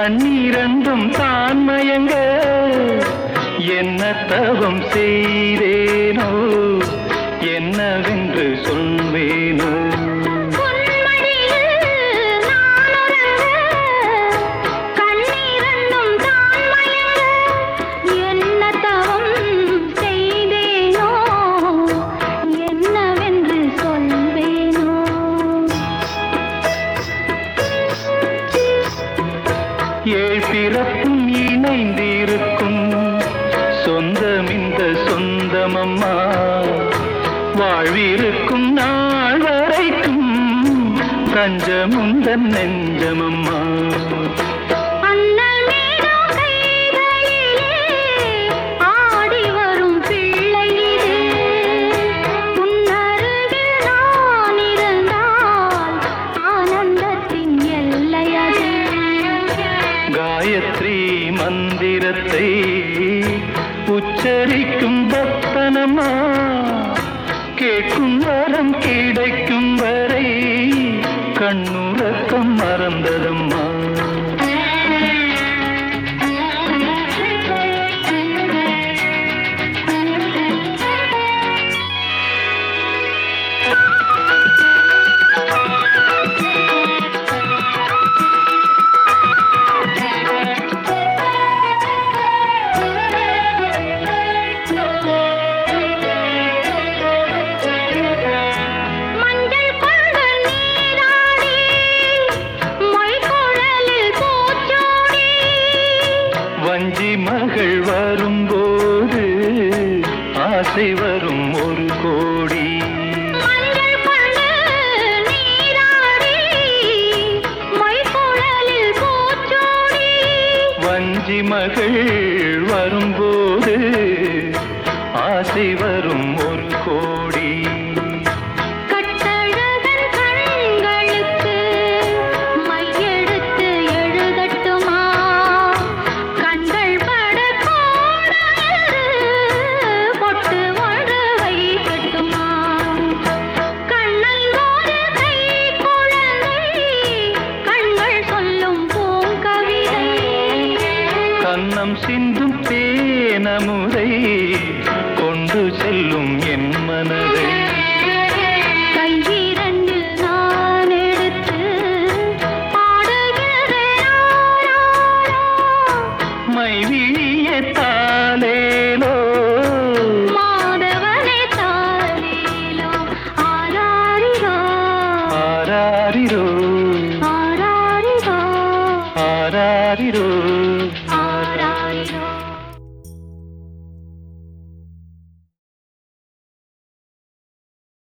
கண்ணீரண்டும் தான் மயங்க என்ன தவம் செய்தேனோ என்னவென்று சொல்வேனோ பொன்மடியில் நான் உறங்க, கண்ணீரண்டும் தான் மயங்க, என்ன தவம் செய்தேனோ, என்னவென்று சொல்வேனோ ஏழ் பிறப்பும் இணைந்திருக்கும் சொந்தம் இந்த சொந்தமம்மா வாழ்விருக்கும் நாள் வரைக்கும் தஞ்சமுந்தன் நெஞ்சமம்மா அண்ணல் மீனும் கைகளிலே ஆடி வரும் பிள்ளை இது. உன்னருகில் நான் இருந்தால் ஆனந்தத்தின் எல்லை அது. காயத்ரி மந்திரத்தை உச்சரிக்கும் பக்தனம்மா கேட்கும் வரம் கிடைக்கும் வரை கண்ணுறக்கம் மறந்ததம்மா மஞ்சள் கொண்டு நீராடி, மொய்குழலில் பூச்சூடி, வஞ்சி மகள் வரும்போது ஆசை வரும் ஒரு கோடி மஞ்சள் கொண்டு நீராடி, மொய்குழலில் பூச்சூடி, வஞ்சி மகள் வரும்போது ஆசை வரும் ஒரு கோடி கட்டழகன் கண்களுக்கு மையெடுத்து எழுதட்டுமா? கண்கள் படக்கூடாது, பொட்டு ஒன்று வைக்கட்டுமா? கண்ணன் ஒரு கைக்குழந்தை, கண்கள் சொல்லும் பூங்கவிதை கன்னம் சிந்தும் தேனமுதை கொண்டு செல்லும் என் மனதை கையிரண்டில் நான் எடுத்து பாடுகிறேன் ஆராரோ. மைவிழிய தாலேலோ மாதவனே தாலேலோ, ஆராரிரோ, ஆராரிரோ ஆராரிரோ. ஆராரிரோ